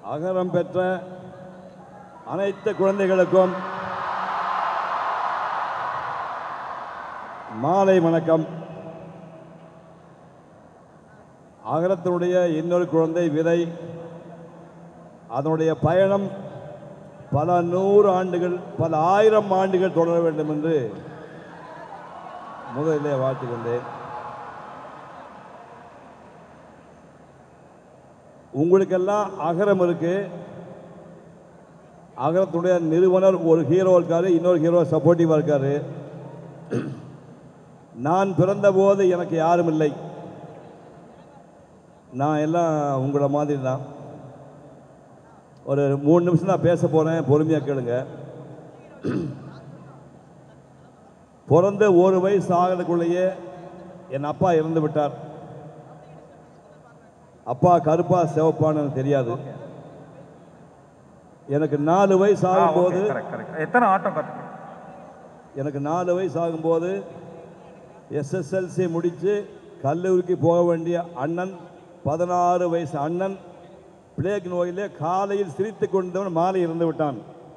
அகரம் பெற்ற அனைத்து குழந்தைகளுக்கும் மாலை வணக்கம் அகரத்தினுடைய இன்னொரு குழந்தை விதை அதனுடைய பயணம் பல நூறு ஆண்டுகள் பல ஆயிரம் ஆண்டுகள் தொடர வேண்டும் என்று முதலிலே வாழ்த்துகின்றேன் உங்களுக்கெல்லாம் அகரம் இருக்கு அகரத்துடைய நிறுவனர் ஒரு ஹீரோ இருக்காரு இன்னொரு ஹீரோ சப்போர்ட்டிவாக இருக்காரு நான் பிறந்தபோது எனக்கு யாரும் இல்லை நான் எல்லாம் உங்கள மாதிரி தான் ஒரு மூணு நிமிஷம் நான் பேச போகிறேன் பொறுமையாக கேளுங்க பிறந்த ஒரு வயசு ஆகிறதுக்குள்ளேயே என் அப்பா இறந்து விட்டார் அப்பா கருப்பா சிவப்பான்னு எனக்கு தெரியாது எனக்கு நாலு வயசு ஆகும்போது கரெக்ட் கரெக்ட் எத்தனை ஆட்டம் கற்றுக்கணும் எனக்கு நாலு வயசு ஆகும்போது எஸ்எஸ்எல்சி முடித்து கல்லூரிக்கு போக வேண்டிய அண்ணன் பதினாறு வயசு அண்ணன் பிளேக் நோயிலே காலையில் சிரித்து கொண்டவன் மாலை இறந்து விட்டான்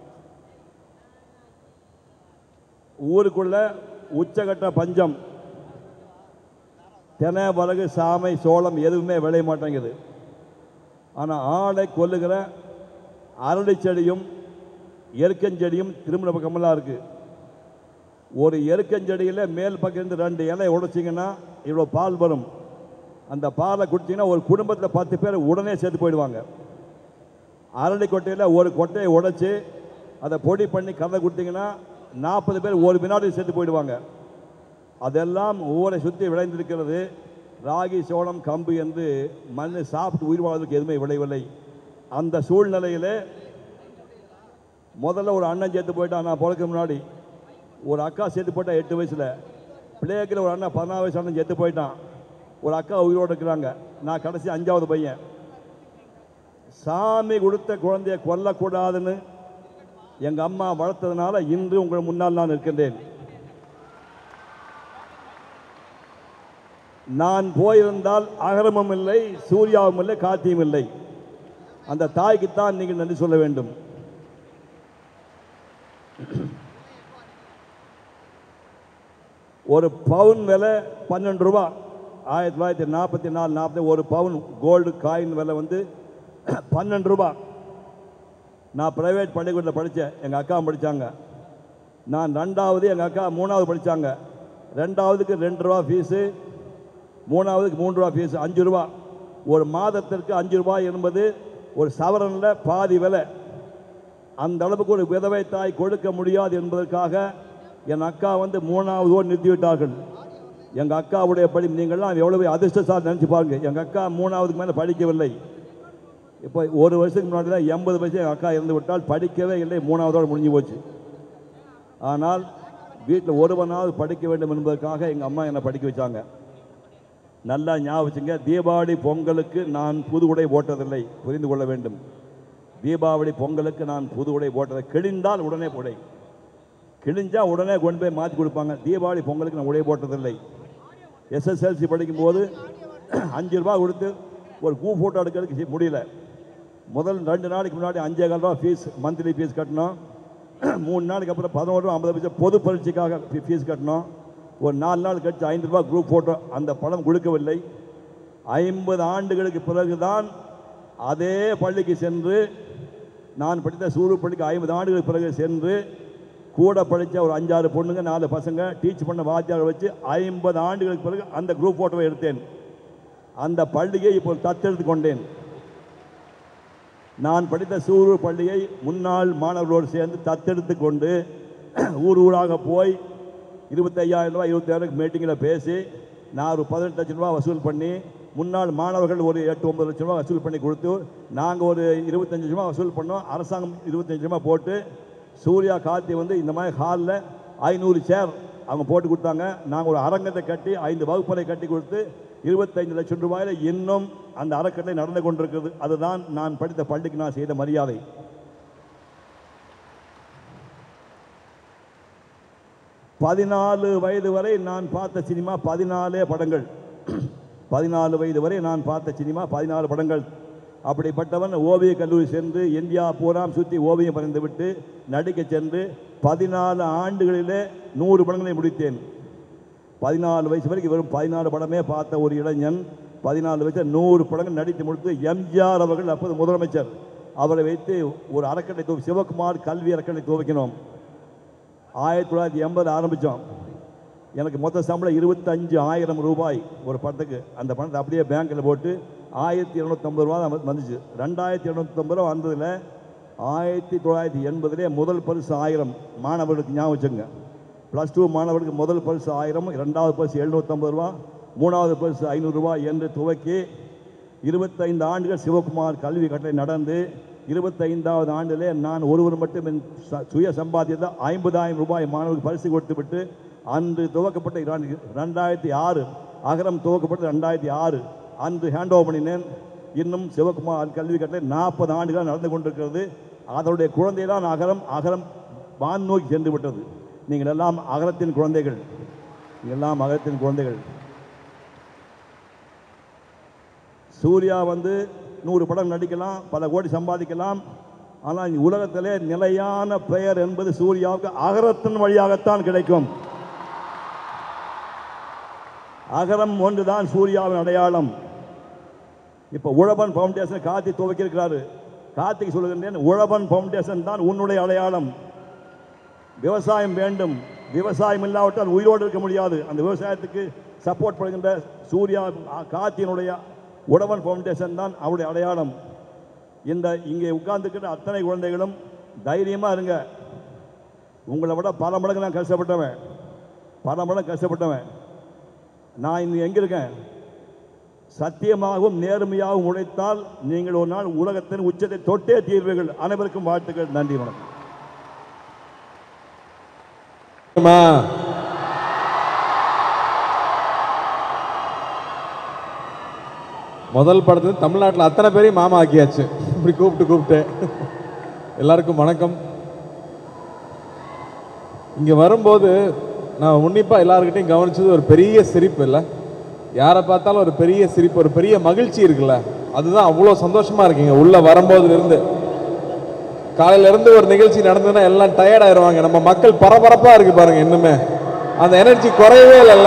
ஊருக்குள்ள உச்சகட்ட பஞ்சம் தெனை வரகு சாமை சோளம் எதுவுமே விளைய மாட்டேங்குது ஆனால் ஆளை கொல்லுகிற அரளி செடியும் எருக்கஞ்செடியும் திருமண பக்கமெல்லாம் இருக்குது ஒரு எருக்கஞ்செடியில் மேல் பக்கம் இருந்து ரெண்டு இலை உடைச்சிங்கன்னா இவ்வளோ பால் வரும் அந்த பாலை குடிச்சிங்கன்னா ஒரு குடும்பத்தில் பத்து பேர் உடனே சேர்த்து போயிடுவாங்க அரளி கொட்டையில் ஒரு கொட்டையை உடைச்சி அதை பொடி பண்ணி கதை கொடுத்தீங்கன்னா நாற்பது பேர் ஒரு வினாடி சேர்த்து போயிடுவாங்க அதெல்லாம் ஊரை சுற்றி விளைந்திருக்கிறது ராகி சோளம் கம்பு என்று மண் சாப்பிட்டு உயிர் வாழ்வதற்கு எதுவுமே விளையவில்லை அந்த சூழ்நிலையிலே முதல்ல ஒரு அண்ணன் சேர்த்து போயிட்டான் நான் பிறக்க முன்னாடி ஒரு அக்கா சேர்த்து போட்டா எட்டு வயசில் பிள்ளைக்கில் ஒரு அண்ணன் பதினாறு வயசு அண்ணன் சேர்த்து போயிட்டான் ஒரு அக்கா உயிரோடு இருக்கிறாங்க நான் கடைசி அஞ்சாவது பையன் சாமி கொடுத்த குழந்தைய கொல்லக்கூடாதுன்னு எங்கள் அம்மா வளர்த்ததுனால இன்று உங்கள் முன்னால் நான் இருக்கின்றேன் நான் போயிருந்தால் அகரமும் இல்லை சூர்யாவும் இல்லை காத்தியும் இல்லை அந்த தாய்க்குத்தான் நீங்கள் நன்றி சொல்ல வேண்டும் ஒரு பவுன் விலை பன்னெண்டு ரூபா ஆயிரத்தி தொள்ளாயிரத்தி நாற்பத்தி நாலு நாற்பத்தி ஒரு பவுன் கோல்டு காயின் விலை வந்து பன்னெண்டு ரூபா நான் ப்ரைவேட் பள்ளிக்கூடத்தில் படித்தேன் எங்கள் அக்கா படித்தாங்க நான் ரெண்டாவது எங்கள் அக்கா மூணாவது படித்தாங்க ரெண்டாவதுக்கு ரெண்டு ரூபா ஃபீஸு மூணாவதுக்கு மூன்று ரூபா ஃபீஸு அஞ்சு ரூபா ஒரு மாதத்திற்கு அஞ்சு ரூபாய் என்பது ஒரு சவரனில் பாதி விலை அந்த அளவுக்கு ஒரு விதவை தாய் கொடுக்க முடியாது என்பதற்காக என் அக்கா வந்து மூணாவதோடு நிறுத்திவிட்டார்கள் எங்கள் அக்காவுடைய படி நீங்கள்லாம் எவ்வளவு அதிர்ஷ்டசாலி நினச்சி பாருங்க எங்கள் அக்கா மூணாவதுக்கு மேலே படிக்கவில்லை இப்போ ஒரு வருஷத்துக்கு முன்னாடி தான் எண்பது வயசு எங்கள் அக்கா இறந்து விட்டால் படிக்கவே இல்லை மூணாவதோடு முடிஞ்சு போச்சு ஆனால் வீட்டில் ஒருவனாவது படிக்க வேண்டும் என்பதற்காக எங்கள் அம்மா என்னை படிக்க வச்சாங்க நல்லா ஞாபகம் வச்சுங்க தீபாவளி பொங்கலுக்கு நான் புது உடை போட்டதில்லை புரிந்து கொள்ள வேண்டும் தீபாவளி பொங்கலுக்கு நான் புது உடை போட்டதை கிழிந்தால் உடனே உடை கிழிஞ்சா உடனே கொண்டு போய் மாற்றி கொடுப்பாங்க தீபாவளி பொங்கலுக்கு நான் உடை போட்டதில்லை எஸ்எஸ்எல்சி படிக்கும்போது அஞ்சு ரூபா கொடுத்து ஒரு பூ ஃபோட்டோ எடுக்கிறதுக்கு முடியல முதல் ரெண்டு நாளைக்கு முன்னாடி அஞ்சே கால் ரூபா ஃபீஸ் மந்த்லி ஃபீஸ் கட்டணும் மூணு நாளைக்கு அப்புறம் பதினோரு ரூபா ஐம்பது பைசா பொது பரீட்சைக்காக ஃபீஸ் கட்டணும் ஒரு நாலு நாள் கழிச்சு ஐந்து ரூபா குரூப் ஃபோட்டோ அந்த பணம் கொடுக்கவில்லை ஐம்பது ஆண்டுகளுக்கு பிறகுதான் அதே பள்ளிக்கு சென்று நான் படித்த சூரு பள்ளிக்கு ஐம்பது ஆண்டுகளுக்கு பிறகு சென்று கூட படித்த ஒரு அஞ்சாறு பொண்ணுங்க நாலு பசங்க டீச் பண்ண வாத்தியாரை வச்சு ஐம்பது ஆண்டுகளுக்கு பிறகு அந்த குரூப் ஃபோட்டோவை எடுத்தேன் அந்த பள்ளியை இப்போ தத்தெடுத்து கொண்டேன் நான் படித்த சூரு பள்ளியை முன்னாள் மாணவர்களோடு சேர்ந்து தத்தெடுத்து கொண்டு ஊர் ஊராக போய் இருபத்தையாயிரம் ரூபாய் இருபத்தாயிரம் மீட்டிங்கில் பேசி நான் ஒரு பதினெட்டு லட்சம் ரூபா வசூல் பண்ணி முன்னாள் மாணவர்கள் ஒரு எட்டு ஒன்பது லட்சம் ரூபா வசூல் பண்ணி கொடுத்து நாங்கள் ஒரு இருபத்தஞ்சு ரூபா வசூல் பண்ணோம் அரசாங்கம் இருபத்தஞ்சு ரூபா போட்டு சூர்யா கார்த்தி வந்து இந்த மாதிரி ஹாலில் ஐநூறு சேர் அவங்க போட்டு கொடுத்தாங்க நாங்கள் ஒரு அரங்கத்தை கட்டி ஐந்து வகுப்பறை கட்டி கொடுத்து இருபத்தைந்து லட்சம் ரூபாயில் இன்னும் அந்த அறக்கட்டளை நடந்து கொண்டிருக்கிறது அதுதான் நான் படித்த பள்ளிக்கு நான் செய்த மரியாதை பதினாலு வயது வரை நான் பார்த்த சினிமா பதினாலே படங்கள் பதினாலு வயது வரை நான் பார்த்த சினிமா பதினாலு படங்கள் அப்படிப்பட்டவன் ஓவிய கல்லூரி சென்று இந்தியா பூராம் சுற்றி ஓவியம் வரைந்து விட்டு நடிக்க சென்று பதினாலு ஆண்டுகளிலே நூறு படங்களை முடித்தேன் பதினாலு வயசு வரைக்கும் வெறும் பதினாலு படமே பார்த்த ஒரு இளைஞன் பதினாலு வயசு நூறு படங்கள் நடித்து முடித்து எம்ஜிஆர் அவர்கள் அப்போது முதலமைச்சர் அவரை வைத்து ஒரு அறக்கட்டளை துவ சிவகுமார் கல்வி அறக்கட்டளை துவக்கினோம் ஆயிரத்தி தொள்ளாயிரத்தி எண்பது ஆரம்பித்தோம் எனக்கு மொத்த சம்பளம் இருபத்தஞ்சு ஆயிரம் ரூபாய் ஒரு படத்துக்கு அந்த பணத்தை அப்படியே பேங்க்கில் போட்டு ஆயிரத்தி இரநூத்தம்பது ரூபா தான் வந்துச்சு ரெண்டாயிரத்தி இரநூத்தம்பது ரூபா வந்ததில் ஆயிரத்தி தொள்ளாயிரத்தி எண்பதுலேயே முதல் பரிசு ஆயிரம் மாணவர்களுக்கு ஞாபகம் வச்சுங்க ப்ளஸ் டூ மாணவர்களுக்கு முதல் பரிசு ஆயிரம் இரண்டாவது பரிசு எழுநூற்றம்பது ரூபா மூணாவது பரிசு ஐநூறுரூவா என்று துவக்கி இருபத்தைந்து ஆண்டுகள் சிவகுமார் கல்வி கட்டளை நடந்து இருபத்தைந்தாவது ஆண்டிலே நான் ஒருவர் மட்டும் என் ச- சுய சம்பாத்தியத்தில் ஐம்பதாயிரம் ரூபாய் மாணவர்களுக்கு பரிசு கொடுத்துவிட்டு அன்று துவக்கப்பட்ட இரண்டு- ரெண்டாயிரத்தி ஆறு அகரம் துவக்கப்பட்ட ரெண்டாயிரத்தி ஆறு அன்று ஹேண்ட் ஓவர் பண்ணினேன் இன்னும் சிவகுமார் கல்வி கட்டளை நாற்பது ஆண்டுகள் நடந்து கொண்டிருக்கிறது அதனுடைய குழந்தை தான் அகரம் அகரம் வான் நோக்கி சென்று விட்டது நீங்கள் எல்லாம் அகரத்தின் குழந்தைகள் நீங்கள் எல்லாம் அகரத்தின் குழந்தைகள் சூர்யா வந்து நூறு படம் நடிக்கலாம் பல கோடி சம்பாதிக்கலாம் ஆனால் இந்த உலகத்திலே நிலையான பெயர் என்பது சூர்யாவுக்கு அகரத்தின் வழியாகத்தான் கிடைக்கும் அகரம் ஒன்றுதான் சூர்யாவின் அடையாளம் இப்போ உழவன் ஃபவுண்டேஷன் கார்த்தி துவக்கியிருக்கிறாரு கார்த்திக் சொல்லுகின்றேன் உழவன் ஃபவுண்டேஷன் தான் உன்னுடைய அடையாளம் விவசாயம் வேண்டும் விவசாயம் இல்லாவிட்டால் உயிரோடு இருக்க முடியாது அந்த விவசாயத்துக்கு சப்போர்ட் பண்ணுகின்ற சூர்யா அ- கார்த்தியினுடைய உழவன் ஃபவுண்டேஷன் தான் அவருடைய அடையாளம் இந்த இங்கே உட்கார்ந்துக்கிட்ட அத்தனை குழந்தைகளும் தைரியமாக இருங்க உங்களை விட பல மடங்கு நான் கஷ்டப்பட்டவன் பல மடங்கு கஷ்டப்பட்டவன் நான் இங்கே எங்கே இருக்கேன் சத்தியமாகவும் நேர்மையாகவும் உழைத்தால் நீங்கள் ஒரு நாள் உலகத்தின் உச்சத்தை தொட்டே தீர்வீர்கள் அனைவருக்கும் வாழ்த்துக்கள் நன்றி வணக்கம் அம்மா. முதல் படத்துல தமிழ்நாட்டில் அத்தனை பேரையும் மாமா ஆக்கியாச்சு இப்படி கூப்பிட்டு கூப்பிட்டு எல்லாருக்கும் வணக்கம் இங்கே வரும்போது நான் உன்னிப்பாக எல்லாருக்கிட்டையும் கவனிச்சது ஒரு பெரிய சிரிப்பு இல்லை யாரை பார்த்தாலும் ஒரு பெரிய சிரிப்பு ஒரு பெரிய மகிழ்ச்சி இருக்குல்ல அதுதான் அவ்வளோ சந்தோஷமா இருக்கீங்க உள்ளே வரும்போதுல இருந்து காலையில இருந்து ஒரு நிகழ்ச்சி நடந்ததுன்னா எல்லாம் டயர்ட் ஆயிருவாங்க நம்ம மக்கள் பரபரப்பா இருக்கு பாருங்க இன்னுமே அந்த எனர்ஜி குறையவே இல்லைல்ல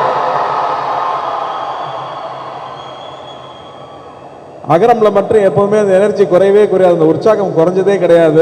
அகரம்ல மட்டும் எப்பவுமே அந்த எனர்ஜி குறையவே குறையாது அந்த உற்சாகம் குறைஞ்சதே கிடையாது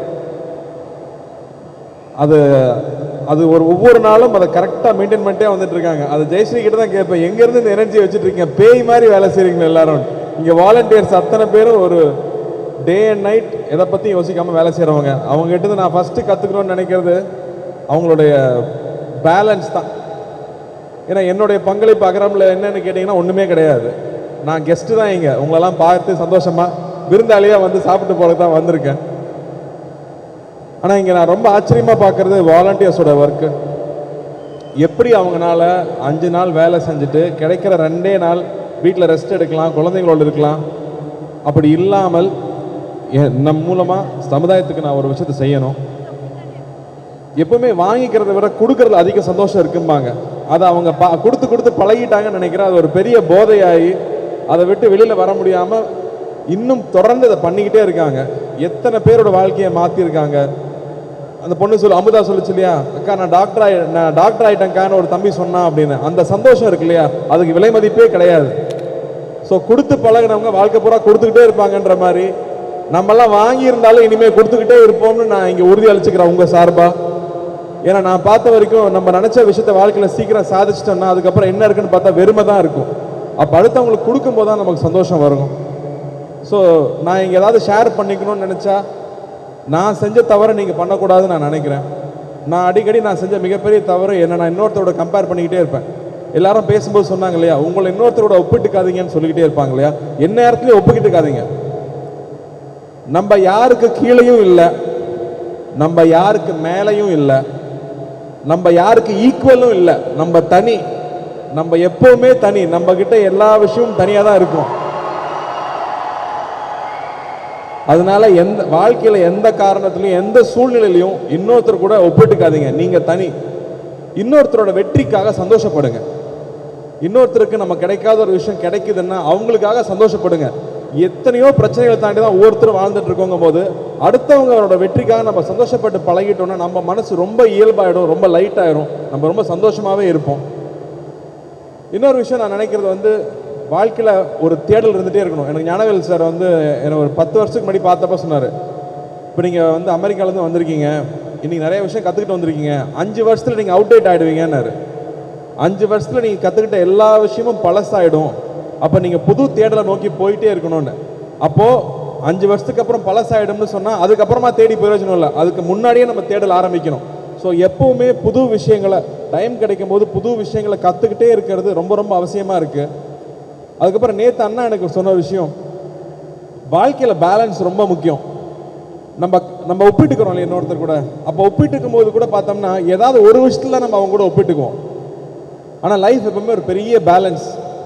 அது அது ஒரு ஒவ்வொரு நாளும் அதை கரெக்டாக மெயின்டைன் பண்ணிட்டே வந்துட்டு இருக்காங்க அது ஜெயஸ்ரீ கிட்ட தான் கேட்பேன் எங்கேருந்து இந்த எனர்ஜி வச்சுட்டு இருக்கீங்க பேய் மாதிரி வேலை செய்றீங்க எல்லாரும் இங்கே வாலண்டியர்ஸ் அத்தனை பேரும் ஒரு டே அண்ட் நைட் எதை பற்றி யோசிக்காமல் வேலை செய்கிறவங்க அவங்க கிட்ட இருந்து நான் ஃபஸ்ட்டு கற்றுக்கணும்னு நினைக்கிறது அவங்களுடைய பேலன்ஸ் தான் ஏன்னா என்னுடைய பங்களிப்பு அகரமில் என்னன்னு கேட்டிங்கன்னா ஒன்றுமே கிடையாது நான் கெஸ்ட்டு தான் இங்கே உங்களெல்லாம் பார்த்து சந்தோஷமாக விருந்தாளியாக வந்து சாப்பிட்டு போகிறதுக்கு தான் வந்திருக்கேன் ஆனால் இங்கே நான் ரொம்ப ஆச்சரியமாக பார்க்குறது வாலண்டியர்ஸோட ஒர்க்கு எப்படி அவங்கனால அஞ்சு நாள் வேலை செஞ்சுட்டு கிடைக்கிற ரெண்டே நாள் வீட்டில் ரெஸ்ட் எடுக்கலாம் குழந்தைங்களோட இருக்கலாம் அப்படி இல்லாமல் எ- நம் மூலமாக சமுதாயத்துக்கு நான் ஒரு விஷயத்தை செய்யணும் எப்பவுமே வாங்கிக்கிறத விட கொடுக்கறதுல அதிக சந்தோஷம் இருக்கும்பாங்க அதை அவங்க பா கொடுத்து கொடுத்து பழகிட்டாங்கன்னு நினைக்கிறேன் அது ஒரு பெரிய போதையாகி அதை விட்டு வெளியில் வர முடியாமல் இன்னும் தொடர்ந்து இதை பண்ணிக்கிட்டே இருக்காங்க எத்தனை பேரோட வாழ்க்கையை மாற்றிருக்காங்க அந்த பொண்ணு சொல்லு அமுதா சொல்லுச்சு இல்லையா அக்கா நான் டாக்டர் ஆயி நான் டாக்டர் ஆயிட்டேன்க்கான்னு ஒரு தம்பி சொன்னான் அப்படின்னு அந்த சந்தோஷம் இருக்கு இல்லையா அதுக்கு விலை மதிப்பே கிடையாது ஸோ கொடுத்து பழகுனவங்க வாழ்க்கை பூரா கொடுத்துக்கிட்டே இருப்பாங்கன்ற மாதிரி நம்மெல்லாம் வாங்கியிருந்தாலும் இனிமேல் கொடுத்துக்கிட்டே இருப்போம்னு நான் இங்கே உறுதி அளிச்சுக்கிறேன் உங்கள் சார்பா ஏன்னா நான் பார்த்த வரைக்கும் நம்ம நினச்ச விஷயத்த வாழ்க்கையில் சீக்கிரம் சாதிச்சிட்டோம்னா அதுக்கப்புறம் என்ன இருக்குன்னு பார்த்தா வெறுமை தான் இருக்கும் அப்போ அடுத்தவங்களுக்கு கொடுக்கும்போது தான் நமக்கு சந்தோஷம் வரும் ஸோ நான் இங்கே ஏதாவது ஷேர் பண்ணிக்கணும்னு நினச்சா நான் செஞ்ச தவறை நீங்கள் பண்ணக்கூடாதுன்னு நான் நினைக்கிறேன் நான் அடிக்கடி நான் செஞ்ச மிகப்பெரிய தவறு என்ன நான் இன்னொருத்தரோட கம்பேர் பண்ணிக்கிட்டே இருப்பேன் எல்லாரும் பேசும்போது சொன்னாங்க இல்லையா உங்களை இன்னொருத்தரோட ஒப்பிட்டுக்காதீங்கன்னு சொல்லிக்கிட்டே இருப்பாங்க இல்லையா என்ன நேரத்துலையும் ஒப்பிக்கிட்டுக்காதீங்க நம்ம யாருக்கு கீழேயும் இல்லை நம்ம யாருக்கு மேலேயும் இல்லை நம்ம யாருக்கு ஈக்குவலும் இல்லை நம்ம தனி நம்ம எப்பவுமே தனி நம்ம கிட்ட எல்லா விஷயமும் தனியாக தான் இருக்கும் அதனால எந்த வாழ்க்கையில எந்த காரணத்திலையும் எந்த சூழ்நிலையிலையும் இன்னொருத்தர் கூட ஒப்பிட்டுக்காதீங்க நீங்க தனி இன்னொருத்தரோட வெற்றிக்காக சந்தோஷப்படுங்க இன்னொருத்தருக்கு நம்ம கிடைக்காத ஒரு விஷயம் கிடைக்குதுன்னா அவங்களுக்காக சந்தோஷப்படுங்க எத்தனையோ பிரச்சனைகளை தாண்டி தான் ஒவ்வொருத்தரும் வாழ்ந்துட்டு இருக்கோங்கும் போது அடுத்தவங்களோட வெற்றிக்காக நம்ம சந்தோஷப்பட்டு பழகிட்டோம்னா நம்ம மனசு ரொம்ப இயல்பாயிடும் ரொம்ப லைட் ஆயிரும் நம்ம ரொம்ப சந்தோஷமாவே இருப்போம் இன்னொரு விஷயம் நான் நினைக்கிறது வந்து வாழ்க்கையில் ஒரு தேடல் இருந்துகிட்டே இருக்கணும் எனக்கு ஞானவேல் சார் வந்து என்னை ஒரு பத்து வருஷத்துக்கு முன்னாடி பார்த்தப்ப சொன்னார் இப்போ நீங்கள் வந்து அமெரிக்காலேருந்து வந்திருக்கீங்க இன்னைக்கு நிறைய விஷயம் கற்றுக்கிட்டு வந்திருக்கீங்க அஞ்சு வருஷத்தில் நீங்கள் அவுட் டேட் ஆகிடுவீங்கன்னாரு அஞ்சு வருஷத்தில் நீங்கள் கற்றுக்கிட்ட எல்லா விஷயமும் பழசாயிடும் அப்போ நீங்கள் புது தேடலை நோக்கி போயிட்டே இருக்கணும்னு அப்போது அஞ்சு வருஷத்துக்கு அப்புறம் பழசாயிடும்னு சொன்னால் அதுக்கப்புறமா தேடி பிரயோஜனம் இல்லை அதுக்கு முன்னாடியே நம்ம தேடல் ஆரம்பிக்கணும் ஸோ எப்பவுமே புது விஷயங்களை டைம் கிடைக்கும் போது புது விஷயங்களை கற்றுக்கிட்டே இருக்கிறது ரொம்ப ரொம்ப அவசியமாக இருக்குது அதுக்கப்புறம் நேற்று அண்ணா எனக்கு சொன்ன ஒரு விஷயம் வாழ்க்கையில் பேலன்ஸ் ரொம்ப முக்கியம் நம்ம நம்ம ஒப்பிட்டுக்கிறோம் இல்லையா இன்னொருத்தர் கூட அப்போ ஒப்பிட்டுக்கும் போது கூட பார்த்தோம்னா ஏதாவது ஒரு விஷயத்தில் நம்ம அவங்க கூட ஒப்பிட்டுக்குவோம் ஆனால் லைஃப் எப்பவுமே ஒரு பெரிய பேலன்ஸ்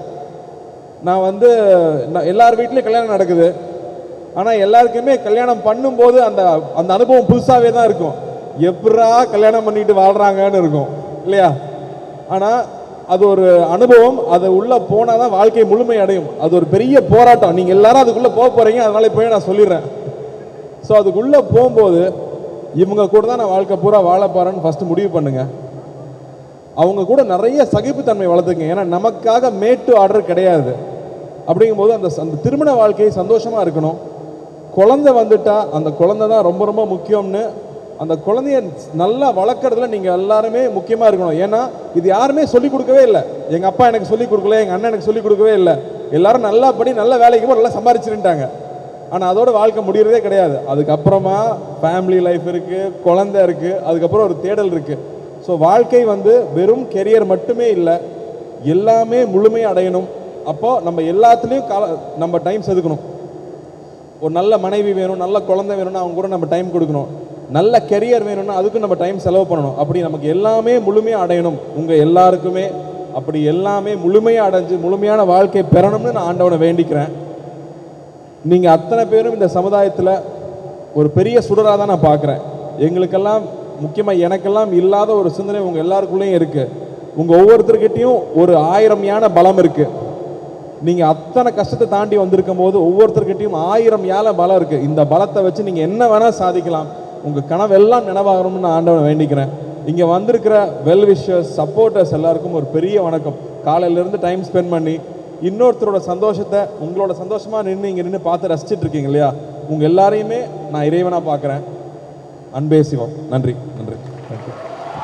நான் வந்து நான் எல்லார் வீட்லேயும் கல்யாணம் நடக்குது ஆனால் எல்லாருக்குமே கல்யாணம் பண்ணும்போது அந்த அந்த அனுபவம் புதுசாகவே தான் இருக்கும் எப்படா கல்யாணம் பண்ணிட்டு வாழ்கிறாங்கன்னு இருக்கும் இல்லையா ஆனால் அது ஒரு அனுபவம் அது உள்ளே போனால் தான் வாழ்க்கை முழுமை அடையும் அது ஒரு பெரிய போராட்டம் நீங்கள் எல்லாரும் அதுக்குள்ளே போக போகிறீங்க அதனால இப்போயே நான் சொல்லிடுறேன் ஸோ அதுக்குள்ளே போகும்போது இவங்க கூட தான் நான் வாழ்க்கை பூரா வாழ போகிறேன்னு ஃபஸ்ட்டு முடிவு பண்ணுங்கள் அவங்க கூட நிறைய சகிப்புத்தன்மை வளர்த்துங்க ஏன்னா நமக்காக மேட்டு ஆர்டர் கிடையாது அப்படிங்கும்போது அந்த அந்த திருமண வாழ்க்கை சந்தோஷமாக இருக்கணும் குழந்தை வந்துட்டா அந்த குழந்தை தான் ரொம்ப ரொம்ப முக்கியம்னு அந்த குழந்தைய நல்லா வளர்க்குறதுல நீங்கள் எல்லாருமே முக்கியமாக இருக்கணும் ஏன்னா இது யாருமே சொல்லிக் கொடுக்கவே இல்லை எங்கள் அப்பா எனக்கு சொல்லிக் கொடுக்கல எங்கள் அண்ணன் எனக்கு சொல்லிக் கொடுக்கவே இல்லை எல்லாரும் நல்லா படி நல்ல வேலைக்கு போய் நல்லா சம்பாரிச்சிருந்தாங்க ஆனால் அதோட வாழ்க்கை முடியறதே கிடையாது அதுக்கப்புறமா ஃபேமிலி லைஃப் இருக்குது குழந்தை இருக்குது அதுக்கப்புறம் ஒரு தேடல் இருக்குது ஸோ வாழ்க்கை வந்து வெறும் கெரியர் மட்டுமே இல்லை எல்லாமே முழுமையாக அடையணும் அப்போ நம்ம எல்லாத்துலேயும் கால நம்ம டைம் செதுக்கணும் ஒரு நல்ல மனைவி வேணும் நல்ல குழந்தை வேணும்னா அவங்க கூட நம்ம டைம் கொடுக்கணும் நல்ல கெரியர் வேணும்னா அதுக்கும் நம்ம டைம் செலவு பண்ணணும் அப்படி நமக்கு எல்லாமே முழுமையாக அடையணும் உங்கள் எல்லாருக்குமே அப்படி எல்லாமே முழுமையாக அடைஞ்சு முழுமையான வாழ்க்கை பெறணும்னு நான் ஆண்டவனை வேண்டிக்கிறேன் நீங்கள் அத்தனை பேரும் இந்த சமுதாயத்தில் ஒரு பெரிய சுடராக தான் நான் பார்க்குறேன் எங்களுக்கெல்லாம் முக்கியமாக எனக்கெல்லாம் இல்லாத ஒரு சிந்தனை உங்கள் எல்லாருக்குள்ளேயும் இருக்குது உங்கள் ஒவ்வொருத்தர்கிட்டையும் ஒரு ஆயிரம் யான பலம் இருக்குது நீங்கள் அத்தனை கஷ்டத்தை தாண்டி வந்திருக்கும் போது ஒவ்வொருத்தர்கிட்டையும் ஆயிரம் யானை பலம் இருக்குது இந்த பலத்தை வச்சு நீங்கள் என்ன வேணால் சாதிக்கலாம் உங்கள் கனவெல்லாம் நினைவாகணும்னு நான் ஆண்டவனை வேண்டிக்கிறேன் இங்கே வந்திருக்கிற வெல் விஷர்ஸ் சப்போர்ட்டர்ஸ் எல்லாருக்கும் ஒரு பெரிய வணக்கம் காலையிலேருந்து டைம் ஸ்பெண்ட் பண்ணி இன்னொருத்தரோட சந்தோஷத்தை உங்களோட சந்தோஷமாக நின்று இங்கே நின்று பார்த்து ரசிச்சிட்டு இருக்கீங்க இல்லையா உங்கள் எல்லாரையுமே நான் இறைவனாக பார்க்குறேன் அன்பே சிவம் நன்றி நன்றி தேங்க்யூ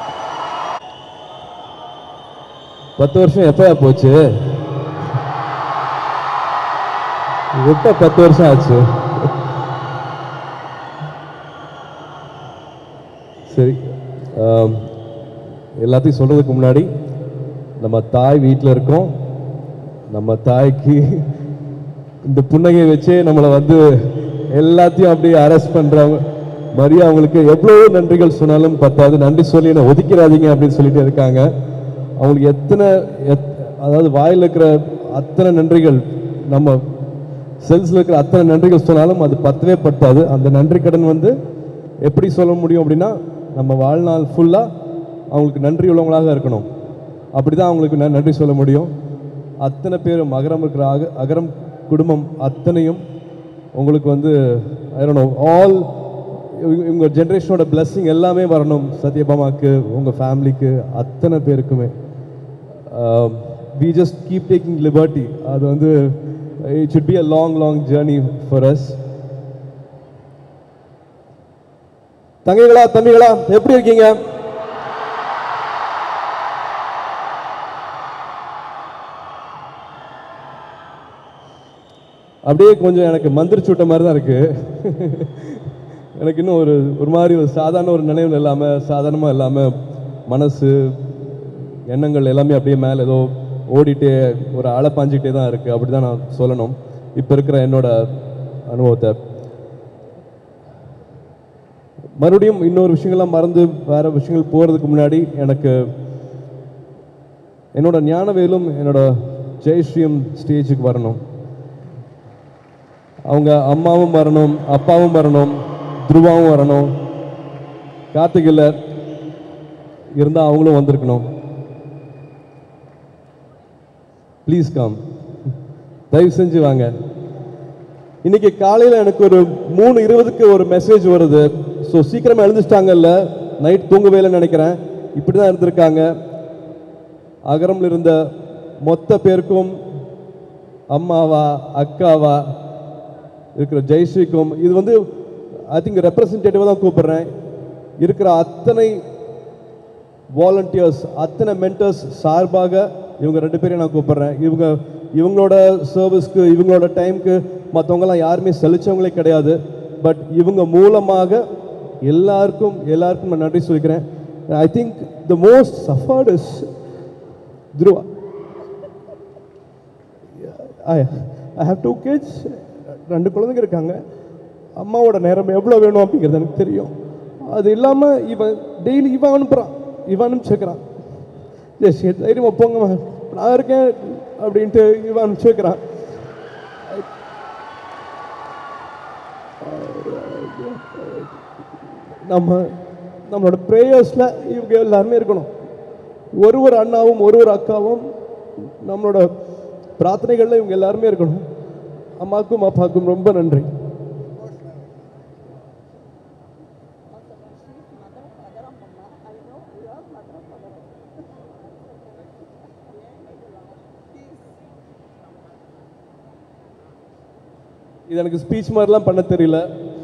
பத்து வருஷம் எப்பயா போச்சு எப்ப பத்து வருஷம் ஆச்சு சரி ஆம், எல்லாத்தையும் சொல்றதுக்கு முன்னாடி நம்ம தாய் வீட்டில் இருக்கோம் நம்ம தாய்க்கு இந்த புன்னகையை வச்சே நம்மளை வந்து எல்லாத்தையும் அப்படியே அரெஸ்ட் பண்றவங்க மரியா அவங்களுக்கு எவ்வளவோ நன்றிகள் சொன்னாலும் பத்தாது நன்றி சொல்லி என்ன ஒதுக்கிறாதீங்க அப்படின்னு சொல்லிட்டு இருக்காங்க அவங்களுக்கு எத்தனை எத்- அதாவது வாயில் இருக்கிற அத்தனை நன்றிகள் நம்ம செல்ஸில் இருக்கிற அத்தனை நன்றிகள் சொன்னாலும் அது பத்தவே பத்தாது அந்த நன்றி கடன் வந்து எப்படி சொல்ல முடியும் அப்படின்னா நம்ம வாழ்நாள் ஃபுல்லாக அவங்களுக்கு நன்றி உள்ளவங்களாக இருக்கணும் அப்படி தான் அவங்களுக்கு ந- நன்றி சொல்ல முடியும் அத்தனை பேரும் அகரம் இருக்கிற அக அகரம் குடும்பம் அத்தனையும் உங்களுக்கு வந்து ஐ ஆல் உங்கள் ஜென்ரேஷனோட blessing எல்லாமே வரணும் சத்யபாமாக்கு உங்கள் ஃபேமிலிக்கு அத்தனை பேருக்குமே we just keep taking liberty அது வந்து it should be a long long journey for us தங்கைகளா தம்பிகளா எப்படி இருக்கீங்க அப்படியே கொஞ்சம் எனக்கு மந்திரிச்சு விட்ட மாதிரி தான் இருக்கு எனக்கு இன்னும் ஒரு ஒரு மாதிரி ஒரு சாதாரண ஒரு நினைவு இல்லாமல் சாதாரணமாக இல்லாமல் மனசு எண்ணங்கள் எல்லாமே அப்படியே மேலே ஏதோ ஓடிட்டே ஒரு அலை பாஞ்சிக்கிட்டே தான் இருக்குது அப்படி தான் நான் சொல்லணும் இப்போ இருக்கிற என்னோட அனுபவத்தை மறுபடியும் இன்னொரு விஷயங்கள்லாம் மறந்து வேற விஷயங்கள் போகிறதுக்கு முன்னாடி எனக்கு என்னோட ஞானவேலும் என்னோட ஜெயஸ்ரீயும் ஸ்டேஜுக்கு வரணும் அவங்க அம்மாவும் வரணும் அப்பாவும் வரணும் துருவாவும் வரணும் கார்த்திகில் இருந்தால் அவங்களும் வந்திருக்கணும் ப்ளீஸ் கம் தயவு செஞ்சு வாங்க இன்னைக்கு காலையில் எனக்கு ஒரு மூணு இருபதுக்கு ஒரு மெசேஜ் வருது ஸோ சீக்கிரமாக எழுந்துச்சிட்டாங்கல்ல நைட் தூங்கவே இல்லைன்னு நினைக்கிறேன் இப்படி தான் இருந்திருக்காங்க அகரம்ல இருந்த மொத்த பேருக்கும் அம்மாவா அக்காவா இருக்கிற ஜெயஸ்ரீக்கும் இது வந்து ஐ திங்க் ரெப்ரசன்டேட்டிவாக தான் கூப்பிடுறேன் இருக்கிற அத்தனை வாலண்டியர்ஸ் அத்தனை மென்டர்ஸ் சார்பாக இவங்க ரெண்டு பேரையும் நான் கூப்பிடுறேன் இவங்க இவங்களோட சர்வீஸ்க்கு இவங்களோட டைம்க்கு மற்றவங்கலாம் யாருமே சலிச்சவங்களே கிடையாது பட் இவங்க மூலமாக எல்லாருக்கும் எல்லாருக்கும் நான் நன்றி சொல்லிக்கிறேன் I think the most suffered is Dhruva I I have two kids ரெண்டு குழந்தைங்க இருக்காங்க அம்மாவோட நேரம் எவ்வளோ வேணும் அப்படிங்கிறது எனக்கு தெரியும் அது இல்லாமல் இவன் டெய்லி இவன் அனுப்புகிறான் இவன் அனுப்பிச்சுக்கிறான் ஜெஸ் தைரியமாக போங்க நான் இருக்கேன் அப்படின்ட்டு இவன் அனுப்பிச்சு வைக்கிறான் நம்ம நம்மளோட ப்ரேயர்ஸில் இவங்க எல்லாருமே இருக்கணும் ஒரு ஒரு அண்ணாவும் ஒரு ஒரு அக்காவும் நம்மளோட பிரார்த்தனைகளில் இவங்க எல்லாருமே இருக்கணும் அம்மாக்கும் அப்பாவுக்கும் ரொம்ப நன்றி இது எனக்கு ஸ்பீச் மாதிரிலாம் பண்ண தெரியல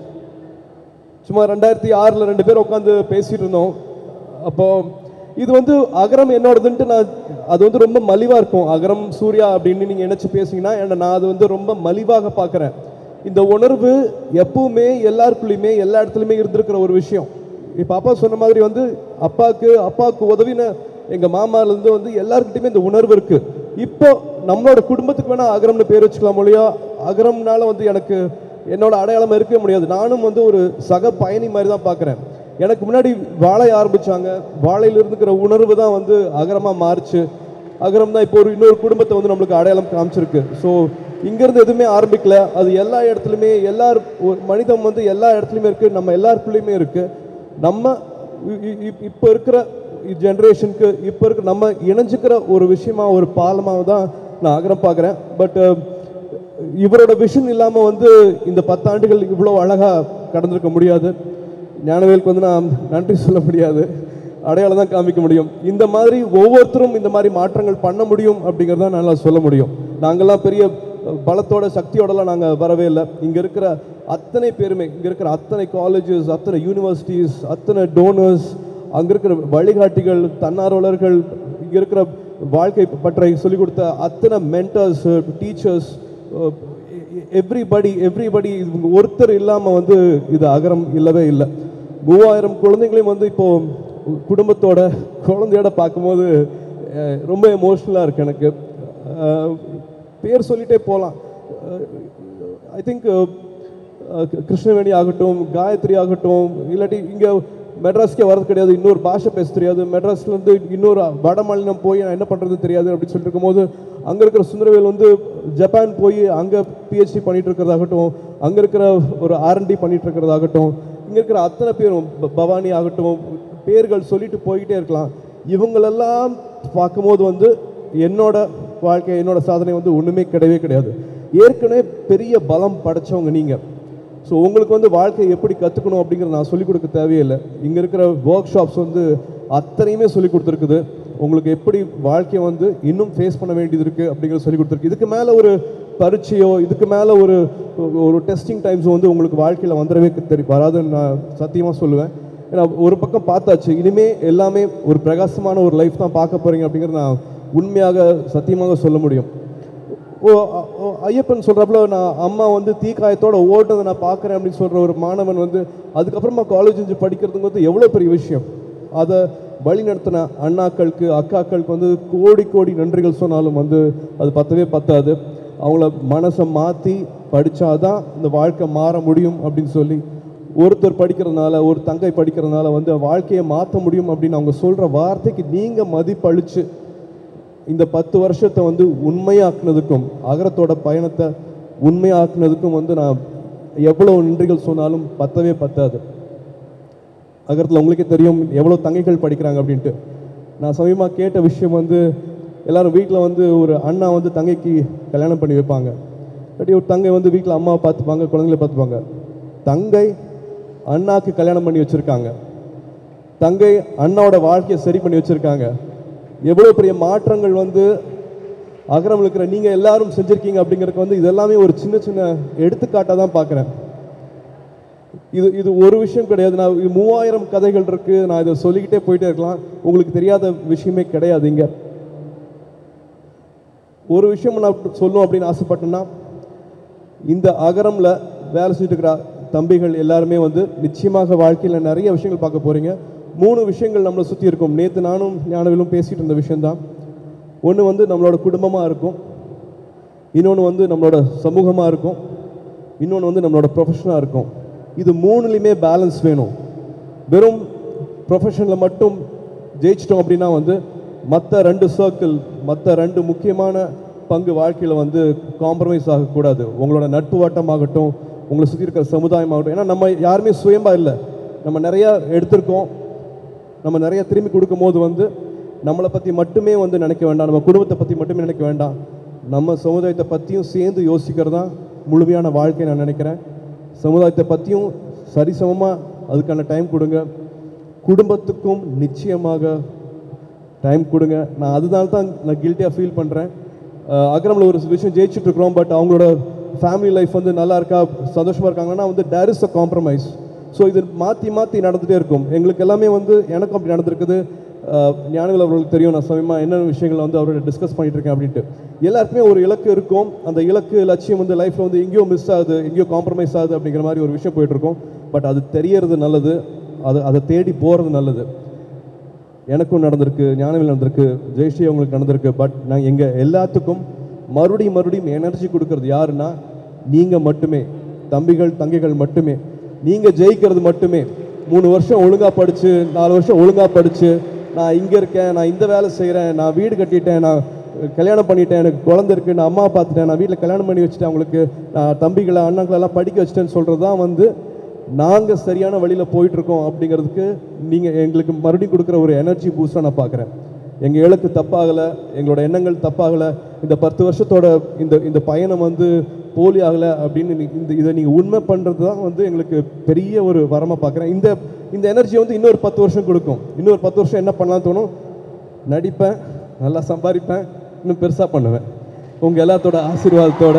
சும்மா ரெண்டாயிரத்தி ஆறில் ரெண்டு பேரும் உட்காந்து பேசிட்டு இருந்தோம் அப்போ இது வந்து அகரம் என்னோடதுன்ட்டு நான் அது வந்து ரொம்ப மலிவாக இருக்கும் அகரம் சூர்யா அப்படின்னு நீங்கள் நினச்சி பேசுனீங்கன்னா என்ன நான் அது வந்து ரொம்ப மலிவாக பார்க்குறேன் இந்த உணர்வு எப்பவுமே எல்லாருக்குள்ளேயுமே எல்லா இடத்துலையுமே இருந்திருக்கிற ஒரு விஷயம் இப்போ அப்பா சொன்ன மாதிரி வந்து அப்பாவுக்கு அப்பாவுக்கு உதவின எங்கள் மாமாலேருந்து வந்து எல்லாருக்கிட்டையுமே இந்த உணர்வு இருக்கு இப்போ நம்மளோட குடும்பத்துக்கு வேணா அகரம்னு பேர் வச்சுக்கலாம் மொழியா அகரம்னால வந்து எனக்கு என்னோட அடையாளம் இருக்கவே முடியாது நானும் வந்து ஒரு சக பயணி மாதிரி தான் பார்க்குறேன் எனக்கு முன்னாடி வாழை ஆரம்பிச்சாங்க வாழையில இருக்கிற உணர்வு தான் வந்து அகரமாக மாறுச்சு அகரம் தான் இப்போ ஒரு இன்னொரு குடும்பத்தை வந்து நம்மளுக்கு அடையாளம் காமிச்சிருக்கு ஸோ இங்கேருந்து எதுவுமே ஆரம்பிக்கல அது எல்லா இடத்துலையுமே எல்லார் ஒரு மனிதம் வந்து எல்லா இடத்துலையுமே இருக்குது நம்ம எல்லாருக்குள்ளேயுமே இருக்குது நம்ம இ- இ- இ- இப்போ இருக்கிற ஜென்ரேஷனுக்கு இப்போ இருக்க நம்ம இணைஞ்சுக்கிற ஒரு விஷயமா ஒரு பாலமாக தான் நான் அகரம் பார்க்குறேன் பட் இவரோட விஷன் இல்லாமல் வந்து இந்த பத்தாண்டுகள் இவ்வளோ அழகாக கடந்திருக்க முடியாது ஞானவேலுக்கு வந்து நான் நன்றி சொல்ல முடியாது அடையாளம் தான் காமிக்க முடியும் இந்த மாதிரி ஒவ்வொருத்தரும் இந்த மாதிரி மாற்றங்கள் பண்ண முடியும் அப்படிங்கிறத நல்லா சொல்ல முடியும் நாங்கள்லாம் பெரிய பலத்தோட சக்தியோடலாம் நாங்கள் வரவே இல்லை இங்கே இருக்கிற அத்தனை பேருமே இங்கே இருக்கிற அத்தனை காலேஜஸ் அத்தனை யூனிவர்சிட்டிஸ் அத்தனை டோனர்ஸ் அங்கே இருக்கிற வழிகாட்டிகள் தன்னார்வலர்கள் இங்கே இருக்கிற வாழ்க்கை பற்றி சொல்லிக் கொடுத்த அத்தனை மென்டர்ஸ் டீச்சர்ஸ் எவ்ரிபடி எவ்ரிபடி இவங்க ஒருத்தர் இல்லாமல் வந்து இது அகரம் இல்லவே இல்லை மூவாயிரம் குழந்தைங்களையும் வந்து இப்போ குடும்பத்தோட குழந்தையோட பார்க்கும்போது அஹ், ரொம்ப எமோஷ்னலாக இருக்கு எனக்கு அஹ், பேர் சொல்லிட்டே போகலாம் ஐ திங்க் கிருஷ்ணவேணி ஆகட்டும் காயத்ரி ஆகட்டும் இல்லாட்டி இங்கே மெட்ராஸ்க்கே வரது கிடையாது இன்னொரு பாஷை பேச தெரியாது மெட்ராஸ்லேருந்து இன்னொரு வட மாநிலம் போய் நான் என்ன பண்ணுறது தெரியாது அப்படின்னு சொல்லிட்டு இருக்கும்போது அங்கே இருக்கிற சுந்தரவேல் வந்து ஜப்பான் போய் அங்கே பிஹெச்டி பண்ணிட்டு இருக்கிறதாகட்டும் அங்கே இருக்கிற ஒரு ஆர்என்டி பண்ணிட்டு இருக்கிறதாகட்டும் இங்கே இருக்கிற அத்தனை பேரும் ப- பவானி ஆகட்டும் பேர்கள் சொல்லிட்டு போய்கிட்டே இருக்கலாம் இவங்களெல்லாம் பார்க்கும்போது வந்து என்னோட வாழ்க்கை என்னோட சாதனை வந்து ஒன்றுமே கிடையவே கிடையாது ஏற்கனவே பெரிய பலம் படைச்சவங்க நீங்கள் ஸோ உங்களுக்கு வந்து வாழ்க்கையை எப்படி கற்றுக்கணும் அப்படிங்கிறத நான் சொல்லிக் கொடுக்க தேவையில்லை இங்கே இருக்கிற ஒர்க் ஷாப்ஸ் வந்து அத்தனையுமே சொல்லிக் கொடுத்துருக்குது உங்களுக்கு எப்படி வாழ்க்கையை வந்து இன்னும் ஃபேஸ் பண்ண வேண்டியது இருக்குது அப்படிங்கிறத சொல்லிக் கொடுத்துருக்கு இதுக்கு மேலே ஒரு பரீட்சையோ இதுக்கு மேலே ஒரு ஒரு டெஸ்டிங் டைம்ஸ் வந்து உங்களுக்கு வாழ்க்கையில் வந்துடவே தெரியும் வராதுன்னு நான் சத்தியமாக சொல்லுவேன் ஏன்னா ஒரு பக்கம் பார்த்தாச்சு இனிமே எல்லாமே ஒரு பிரகாசமான ஒரு லைஃப் தான் பார்க்க போகிறீங்க அப்படிங்கிறத நான் உண்மையாக சத்தியமாக சொல்ல முடியும் ஓ அ- ஓ, ஐயப்பன் சொல்கிறப்பல நான் அம்மா வந்து தீக்காயத்தோட ஓடுனதை நான் பார்க்குறேன் அப்படின்னு சொல்கிற ஒரு மாணவன் வந்து அதுக்கப்புறமா காலேஜ் வந்து படிக்கிறதுங்கிறது எவ்வளோ பெரிய விஷயம் அதை வழி நடத்தின அண்ணாக்களுக்கு அக்காக்களுக்கு வந்து கோடி கோடி நன்றிகள் சொன்னாலும் வந்து அது பத்தவே பத்தாது அவங்கள மனசை மாற்றி படித்தாதான் இந்த வாழ்க்கை மாற முடியும் அப்படின்னு சொல்லி ஒருத்தர் படிக்கிறதுனால ஒரு தங்கை படிக்கிறதுனால வந்து வாழ்க்கையை மாற்ற முடியும் அப்படின்னு அவங்க சொல்கிற வார்த்தைக்கு நீங்கள் மதிப்பளித்து இந்த பத்து வருஷத்தை வந்து உண்மையாக்குனதுக்கும் அகரத்தோட பயணத்தை உண்மையாக்குனதுக்கும் வந்து நான் எவ்வளோ நன்றிகள் சொன்னாலும் பத்தவே பத்தாது அகரத்தில் உங்களுக்கே தெரியும் எவ்வளோ தங்கைகள் படிக்கிறாங்க அப்படின்ட்டு நான் சமயமாக கேட்ட விஷயம் வந்து எல்லாரும் வீட்டில் வந்து ஒரு அண்ணா வந்து தங்கைக்கு கல்யாணம் பண்ணி வைப்பாங்க இல்லாட்டி ஒரு தங்கை வந்து வீட்டில் அம்மாவை பார்த்துப்பாங்க குழந்தைங்கள பார்த்துப்பாங்க தங்கை அண்ணாக்கு கல்யாணம் பண்ணி வச்சுருக்காங்க தங்கை அண்ணாவோட வாழ்க்கையை சரி பண்ணி வச்சுருக்காங்க எவ்வளோ பெரிய மாற்றங்கள் வந்து அகரம் இருக்கிற நீங்கள் எல்லாரும் செஞ்சுருக்கீங்க அப்படிங்கிறதுக்கு வந்து இதெல்லாமே ஒரு சின்ன சின்ன எடுத்துக்காட்டாக தான் பார்க்குறேன் இது இது ஒரு விஷயம் கிடையாது நான் இது மூவாயிரம் கதைகள் இருக்கு நான் இதை சொல்லிக்கிட்டே போயிட்டே இருக்கலாம் உங்களுக்கு தெரியாத விஷயமே கிடையாது இங்க ஒரு விஷயம் நான் சொல்லணும் அப்படின்னு ஆசைப்பட்டேன்னா இந்த அகரம்ல வேலை செஞ்சுட்டு இருக்கிற தம்பிகள் எல்லாருமே வந்து நிச்சயமாக வாழ்க்கையில் நிறைய விஷயங்கள் பார்க்க போறீங்க மூணு விஷயங்கள் நம்மளை சுற்றி இருக்கும் நேற்று நானும் ஞானவிலும் பேசிட்டு இருந்த விஷயம்தான் ஒன்று வந்து நம்மளோட குடும்பமாக இருக்கும் இன்னொன்று வந்து நம்மளோட சமூகமாக இருக்கும் இன்னொன்று வந்து நம்மளோட ப்ரொஃபஷனாக இருக்கும் இது மூணுலையுமே பேலன்ஸ் வேணும் வெறும் ப்ரொஃபஷனில் மட்டும் ஜெயிச்சிட்டோம் அப்படின்னா வந்து மற்ற ரெண்டு சர்க்கிள் மற்ற ரெண்டு முக்கியமான பங்கு வாழ்க்கையில் வந்து காம்ப்ரமைஸ் ஆகக்கூடாது உங்களோட நட்பு வட்டமாகட்டும் உங்களை சுற்றி இருக்கிற சமுதாயமாகட்டும் ஏன்னா நம்ம யாருமே சுயம்பா இல்லை நம்ம நிறையா எடுத்திருக்கோம் நம்ம நிறைய திரும்பி கொடுக்கும்போது வந்து நம்மளை பற்றி மட்டுமே வந்து நினைக்க வேண்டாம் நம்ம குடும்பத்தை பற்றி மட்டுமே நினைக்க வேண்டாம் நம்ம சமுதாயத்தை பற்றியும் சேர்ந்து யோசிக்கிறது தான் முழுமையான வாழ்க்கை நான் நினைக்கிறேன் சமுதாயத்தை பற்றியும் சரிசமமாக அதுக்கான டைம் கொடுங்க குடும்பத்துக்கும் நிச்சயமாக டைம் கொடுங்க நான் அதனால தான் நான் கில்ட்டியாக ஃபீல் பண்ணுறேன் அக்ரமில் ஒரு விஷயம் ஜெயிச்சுட்டு இருக்கிறோம் பட் அவங்களோட ஃபேமிலி லைஃப் வந்து நல்லா இருக்கா சந்தோஷமாக இருக்காங்கன்னா வந்து there is a compromise so இது மாற்றி மாற்றி நடந்துகிட்டே இருக்கும் எங்களுக்கு எல்லாமே வந்து எனக்கும் அப்படி நடந்திருக்குது ஞானவில் அவர்களுக்கு தெரியும் நான் சமயமாக என்னென்ன விஷயங்களை வந்து அவரோட டிஸ்கஸ் பண்ணிட்டு இருக்கேன் அப்படின்ட்டு எல்லாருக்குமே ஒரு இலக்கு இருக்கும் அந்த இலக்கு லட்சியம் வந்து லைஃப்பில் வந்து எங்கேயோ மிஸ் ஆகுது எங்கேயோ காம்ப்ரமைஸ் ஆகுது அப்படிங்கிற மாதிரி ஒரு விஷயம் போயிட்டு இருக்கும் பட் அது தெரியறது நல்லது அது அதை தேடி போகிறது நல்லது எனக்கும் நடந்திருக்கு ஞானவில் நடந்திருக்கு ஜெயஸ்ரீ அவங்களுக்கு நடந்திருக்கு பட் நான் எங்கள் எல்லாத்துக்கும் மறுபடியும் மறுபடியும் எனர்ஜி கொடுக்கறது யாருன்னா நீங்கள் மட்டுமே தம்பிகள் தங்கைகள் மட்டுமே நீங்கள் ஜெயிக்கிறது மட்டுமே மூணு வருஷம் ஒழுங்காக படித்து நாலு வருஷம் ஒழுங்காக படித்து நான் இங்கே இருக்கேன் நான் இந்த வேலை செய்கிறேன் நான் வீடு கட்டிட்டேன் நான் கல்யாணம் பண்ணிட்டேன் எனக்கு குழந்தை இருக்குது நான் அம்மா பார்த்துட்டேன் நான் வீட்டில் கல்யாணம் பண்ணி வச்சுட்டேன் அவங்களுக்கு நான் தம்பிகளை அண்ணாங்களை எல்லாம் படிக்க வச்சுட்டேன்னு சொல்கிறது தான் வந்து நாங்கள் சரியான வழியில் போயிட்டுருக்கோம் அப்படிங்கிறதுக்கு நீங்கள் எங்களுக்கு மறுபடியும் கொடுக்குற ஒரு எனர்ஜி பூஸ்டாக நான் பார்க்குறேன் எங்கள் இலக்கு தப்பாகலை எங்களோட எண்ணங்கள் தப்பாகலை இந்த பத்து வருஷத்தோட இந்த இந்த பயணம் வந்து போலி ஆகலை அப்படின்னு நீ- இந்த இதை நீங்கள் உண்மை பண்ணுறது தான் வந்து எங்களுக்கு பெரிய ஒரு வரமாக பார்க்குறேன் இந்த இந்த எனர்ஜி வந்து இன்னொரு பத்து வருஷம் கொடுக்கும் இன்னொரு பத்து வருஷம் என்ன பண்ணலாம்னு தோணும் நடிப்பேன் நல்லா சம்பாதிப்பேன் இன்னும் பெருசாக பண்ணுவேன் உங்கள் எல்லாத்தோட ஆசீர்வாதத்தோட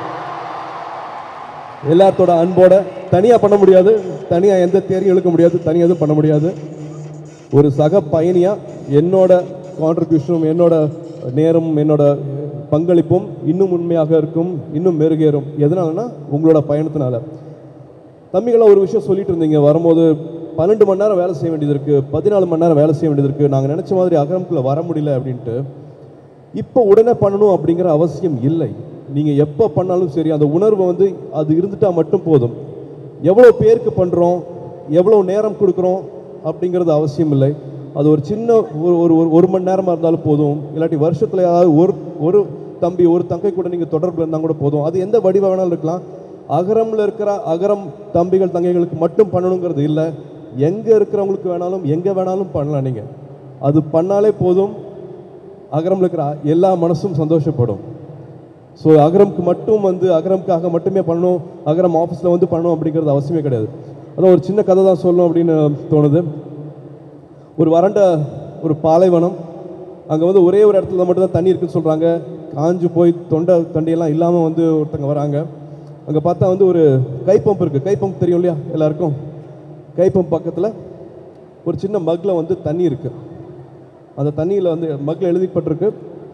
எல்லாத்தோட அன்போட தனியாக பண்ண முடியாது தனியாக எந்த தேரையும் இழுக்க முடியாது தனியாக எதுவும் பண்ண முடியாது ஒரு சக பயணியாக என்னோட கான்ட்ரிபியூஷனும் என்னோட நேரமும் என்னோட பங்களிப்பும் இன்னும் உண்மையாக இருக்கும் இன்னும் மெருகேறும் எதனாலனா உங்களோட பயணத்தினால தம்பிகளா ஒரு விஷயம் சொல்லிட்டு இருந்தீங்க வரும்போது பன்னெண்டு மணி நேரம் வேலை செய்ய வேண்டியது இருக்குது பதினாலு மணி நேரம் வேலை செய்ய வேண்டியது இருக்குது நாங்கள் நினச்ச மாதிரி அகரம்குள்ளே வர முடியல அப்படின்ட்டு இப்போ உடனே பண்ணணும் அப்படிங்கிற அவசியம் இல்லை நீங்கள் எப்போ பண்ணாலும் சரி அந்த உணர்வு வந்து அது இருந்துட்டால் மட்டும் போதும் எவ்வளோ பேருக்கு பண்ணுறோம் எவ்வளோ நேரம் கொடுக்குறோம் அப்படிங்கிறது அவசியம் இல்லை அது ஒரு சின்ன ஒரு ஒரு ஒரு- ஒரு மணி நேரமாக இருந்தாலும் போதும் இல்லாட்டி வருஷத்தில் ஏதாவது ஒரு ஒரு தம்பி ஒரு தங்கை கூட நீங்கள் தொடர்பில் இருந்தால் கூட போதும் அது எந்த வடிவ வேணாலும் இருக்கலாம் அகரம்ல இருக்கிற அகரம் தம்பிகள் தங்கைகளுக்கு மட்டும் பண்ணணுங்கிறது இல்லை எங்கே இருக்கிறவங்களுக்கு வேணாலும் எங்கே வேணாலும் பண்ணலாம் நீங்கள் அது பண்ணாலே போதும் அகரம்ல இருக்கிற எல்லா மனசும் சந்தோஷப்படும் ஸோ அகரம்க்கு மட்டும் வந்து அகரம்க்காக மட்டுமே பண்ணணும் அகரம் ஆஃபீஸில் வந்து பண்ணணும் அப்படிங்கிறது அவசியமே கிடையாது அதான் ஒரு சின்ன கதை தான் சொல்லணும் அப்படின்னு தோணுது ஒரு வறண்ட ஒரு பாலைவனம் அங்கே வந்து ஒரே ஒரு இடத்துல மட்டும் தான் தண்ணி இருக்குன்னு சொல்கிறாங்க காஞ்சு போய் தொண்டை தண்டியெல்லாம் இல்லாமல் வந்து ஒருத்தங்க வராங்க அங்கே பார்த்தா வந்து ஒரு கைப்பம்ப் இருக்குது கைப்பம்ப் தெரியும் இல்லையா எல்லாருக்கும் கைப்பம்ப் பக்கத்தில் ஒரு சின்ன மக்கில் வந்து தண்ணி இருக்குது அந்த தண்ணியில் வந்து மக்கில் எழுதிப்பட்டிருக்கு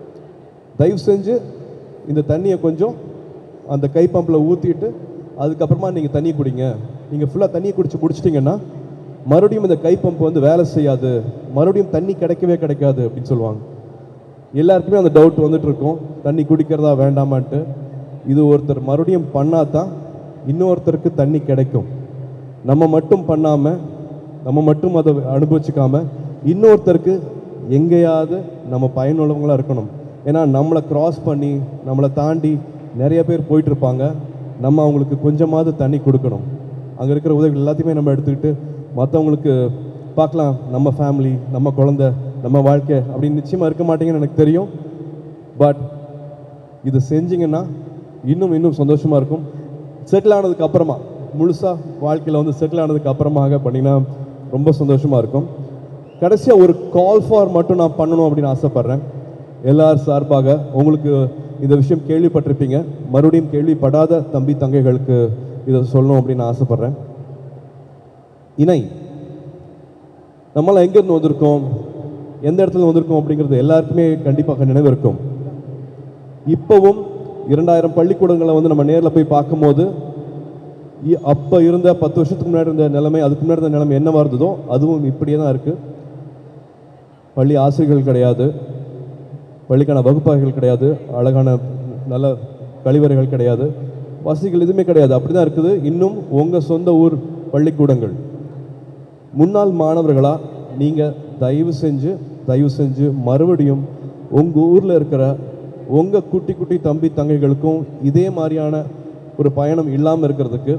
தயவு செஞ்சு இந்த தண்ணியை கொஞ்சம் அந்த கை பம்பில் ஊற்றிட்டு அதுக்கப்புறமா நீங்கள் தண்ணி குடிங்க நீங்கள் ஃபுல்லாக தண்ணியை குடிச்சு குடிச்சிட்டிங்கன்னா மறுபடியும் இந்த கை பம்ப் வந்து வேலை செய்யாது மறுபடியும் தண்ணி கிடைக்கவே கிடைக்காது அப்படின்னு சொல்லுவாங்க எல்லாருக்குமே அந்த டவுட் வந்துட்டு இருக்கும் தண்ணி குடிக்கிறதா வேண்டாமான்ட்டு இது ஒருத்தர் மறுபடியும் பண்ணாதான் இன்னொருத்தருக்கு தண்ணி கிடைக்கும் நம்ம மட்டும் பண்ணாமல் நம்ம மட்டும் அதை அனுபவிச்சுக்காம இன்னொருத்தருக்கு எங்கேயாவது நம்ம பயனுள்ளவங்களா இருக்கணும் ஏன்னா நம்மளை கிராஸ் பண்ணி நம்மளை தாண்டி நிறைய பேர் போயிட்டு இருப்பாங்க நம்ம அவங்களுக்கு கொஞ்சமாவது தண்ணி கொடுக்கணும் அங்கே இருக்கிற உதவிகள் எல்லாத்தையுமே நம்ம எடுத்துக்கிட்டு மற்றவங்களுக்கு பார்க்கலாம் நம்ம ஃபேமிலி நம்ம குழந்தை நம்ம வாழ்க்கை அப்படின்னு நிச்சயமாக இருக்க மாட்டீங்கன்னு எனக்கு தெரியும் பட் இது செஞ்சீங்கன்னா இன்னும் இன்னும் சந்தோஷமாக இருக்கும் செட்டில் ஆனதுக்கு அப்புறமா முழுசாக வாழ்க்கையில் வந்து செட்டில் ஆனதுக்கு அப்புறமாக பண்ணிங்கன்னா ரொம்ப சந்தோஷமாக இருக்கும் கடைசியாக ஒரு கால் ஃபார் மட்டும் நான் பண்ணணும் அப்படின்னு ஆசைப்பட்றேன் எல்லார் சார்பாக உங்களுக்கு இந்த விஷயம் கேள்விப்பட்டிருப்பீங்க மறுபடியும் கேள்விப்படாத தம்பி தங்கைகளுக்கு இதை சொல்லணும் அப்படின்னு நான் ஆசைப்பட்றேன் இணை நம்மளாம் எங்கேருந்து வந்திருக்கோம் எந்த இடத்துல வந்திருக்கோம் அப்படிங்கிறது எல்லாருக்குமே கண்டிப்பாக நினைவு இருக்கும் இப்போவும் இரண்டாயிரம் பள்ளிக்கூடங்களை வந்து நம்ம நேரில் போய் பார்க்கும்போது இ- அப்போ இருந்த பத்து வருஷத்துக்கு முன்னாடி இருந்த நிலைமை அதுக்கு முன்னாடி இருந்த நிலைமை என்னவா இருந்ததோ அதுவும் இப்படியே தான் இருக்குது பள்ளி ஆசிரியர்கள் கிடையாது பள்ளிக்கான வகுப்பறைகள் கிடையாது அழகான நல்ல கழிவறைகள் கிடையாது வசதிகள் எதுவுமே கிடையாது அப்படி தான் இருக்குது இன்னும் உங்கள் சொந்த ஊர் பள்ளிக்கூடங்கள் முன்னாள் மாணவர்களா நீங்கள் தயவு செஞ்சு தயவு செஞ்சு மறுபடியும் உங்கள் ஊரில் இருக்கிற உங்கள் குட்டி குட்டி தம்பி தங்கைகளுக்கும் இதே மாதிரியான ஒரு பயணம் இல்லாமல் இருக்கிறதுக்கு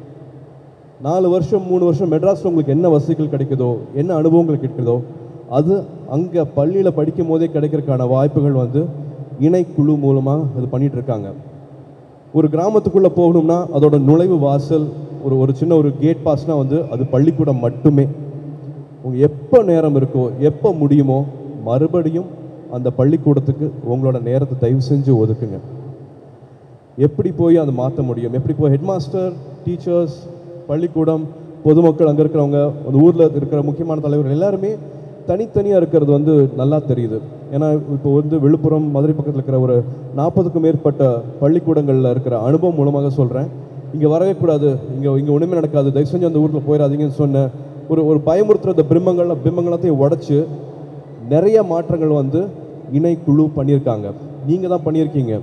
நாலு வருஷம் மூணு வருஷம் மெட்ராஸில் உங்களுக்கு என்ன வசதிகள் கிடைக்குதோ என்ன அனுபவங்கள் கிடைக்குதோ அது அங்கே பள்ளியில் படிக்கும் போதே கிடைக்கிறதுக்கான வாய்ப்புகள் வந்து இணைக்குழு மூலமாக இது பண்ணிட்டு இருக்காங்க ஒரு கிராமத்துக்குள்ளே போகணும்னா அதோட நுழைவு வாசல் ஒரு ஒரு சின்ன ஒரு கேட் பாஸ்னால் வந்து அது பள்ளிக்கூடம் மட்டுமே உங்க எப்போ நேரம் இருக்கோ எப்போ முடியுமோ மறுபடியும் அந்த பள்ளிக்கூடத்துக்கு உங்களோட நேரத்தை தயவு செஞ்சு ஒதுக்குங்க எப்படி போய் அதை மாற்ற முடியும் எப்படி போய் ஹெட்மாஸ்டர் டீச்சர்ஸ் பள்ளிக்கூடம் பொதுமக்கள் அங்கே இருக்கிறவங்க அந்த ஊரில் இருக்கிற முக்கியமான தலைவர்கள் எல்லாருமே தனித்தனியாக இருக்கிறது வந்து நல்லா தெரியுது ஏன்னா இப்போ வந்து விழுப்புரம் மதுரை பக்கத்தில் இருக்கிற ஒரு நாற்பதுக்கும் மேற்பட்ட பள்ளிக்கூடங்களில் இருக்கிற அனுபவம் மூலமாக சொல்கிறேன் இங்கே வரவே கூடாது இங்கே இங்கே ஒன்றுமே நடக்காது தயவு செஞ்சு அந்த ஊரில் போயிடாதீங்கன்னு சொன்ன ஒரு ஒரு பயமுறுத்துற அந்த பிம்பங்கள் பிம்பங்களத்தையும் உடைச்சு நிறைய மாற்றங்கள் வந்து இணைக்குழு பண்ணியிருக்காங்க நீங்கள் தான் பண்ணியிருக்கீங்க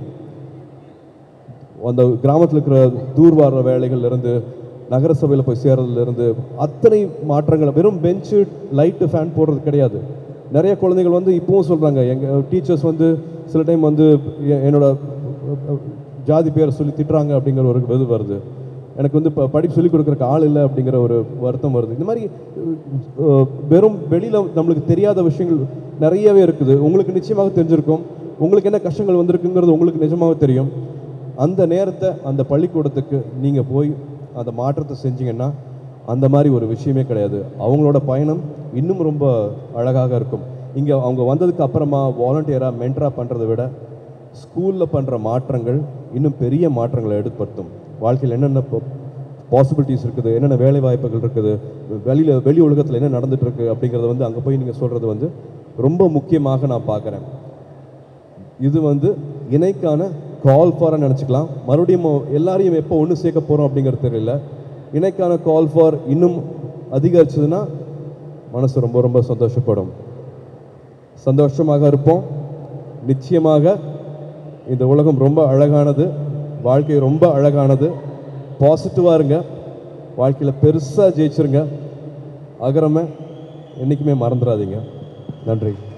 அந்த கிராமத்தில் இருக்கிற தூர்வார வேலைகள்ல இருந்து நகரசபையில் போய் சேர்றதுல இருந்து அத்தனை மாற்றங்கள் வெறும் பெஞ்சு லைட்டு ஃபேன் போடுறது கிடையாது நிறைய குழந்தைகள் வந்து இப்பவும் சொல்கிறாங்க எங்கள் டீச்சர்ஸ் வந்து சில டைம் வந்து எ- என்னோட ஜாதி பேரை சொல்லி திட்டுறாங்க அப்படிங்கிற ஒரு இது வருது எனக்கு வந்து இப்போ படிப்பு சொல்லிக் கொடுக்குறக்கு ஆள் இல்லை அப்படிங்கிற ஒரு வருத்தம் வருது இந்த மாதிரி அஹ், வெறும் வெளியில் நம்மளுக்கு தெரியாத விஷயங்கள் நிறையவே இருக்குது உங்களுக்கு நிச்சயமாக தெரிஞ்சிருக்கும் உங்களுக்கு என்ன கஷ்டங்கள் வந்திருக்குங்கிறது உங்களுக்கு நிஜமாக தெரியும் அந்த நேரத்தை அந்த பள்ளிக்கூடத்துக்கு நீங்கள் போய் அந்த மாற்றத்தை செஞ்சீங்கன்னா அந்த மாதிரி ஒரு விஷயமே கிடையாது அவங்களோட பயணம் இன்னும் ரொம்ப அழகாக இருக்கும் இங்கே அவங்க வந்ததுக்கு அப்புறமா வாலண்டியராக மென்டராக பண்ணுறதை விட ஸ்கூலில் பண்ணுற மாற்றங்கள் இன்னும் பெரிய மாற்றங்களை ஏற்படுத்தும் வாழ்க்கையில் என்னென்ன பாசிபிலிட்டிஸ் இருக்குது என்னென்ன வேலை வாய்ப்புகள் இருக்குது வெளியில் வெளி உலகத்தில் என்ன நடந்துட்டு இருக்கு அப்படிங்கிறத வந்து அங்கே போய் நீங்கள் சொல்கிறது வந்து ரொம்ப முக்கியமாக நான் பார்க்குறேன் இது வந்து இணைக்கான கால் ஃபாராக நினச்சிக்கலாம் மறுபடியும் எல்லாரையும் எப்போ ஒன்று சேர்க்க போகிறோம் அப்படிங்கிறது தெரியல இணைக்கான கால் ஃபார் இன்னும் அதிகரிச்சதுன்னா மனசு ரொம்ப ரொம்ப சந்தோஷப்படும் சந்தோஷமாக இருப்போம் நிச்சயமாக இந்த உலகம் ரொம்ப அழகானது வாழ்க்கை ரொம்ப அழகானது பாசிட்டிவாக இருங்க வாழ்க்கையில் பெருசாக ஜெயிச்சிருங்க அகரமை என்றைக்குமே மறந்துடாதீங்க நன்றி